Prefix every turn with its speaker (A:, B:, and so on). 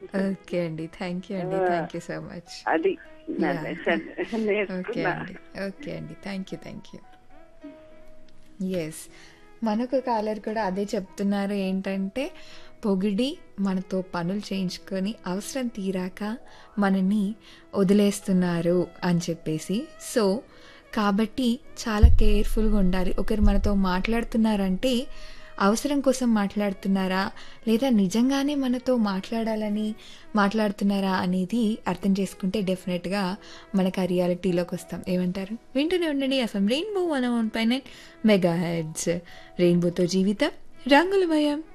A: Okay అండి thank you అండి thank you so much
B: అది నా
A: Yeah.
B: లెసన్
A: ఓకే
B: నేర్చుకున్నా
A: అండి ఓకే అండి thank you thank you yes మనొక కాలర్ కూడా అదే చెప్తున్నారు ఏంటంటే పొగిడి మనతో పనులు చేయించుకొని అవసరం తీరాక మనని వదిలేస్తున్నారు అని చెప్పేసి సో కాబట్టి చాలా కేర్ఫుల్గా ఉండాలి ఒకరు మనతో మాట్లాడుతున్నారంటే అవసరం కోసం మాట్లాడుతున్నారా లేదా నిజంగానే మనతో మాట్లాడాలని మాట్లాడుతున్నారా అనేది అర్థం చేసుకుంటే డెఫినెట్గా మనకు ఆ రియాలిటీలోకి వస్తాం ఏమంటారు వింటూనే ఉండండి అసలు రెయిన్బో వన్ వన్ పైన మెగా హెడ్స్ రెయిన్బోతో జీవితం రంగులమయం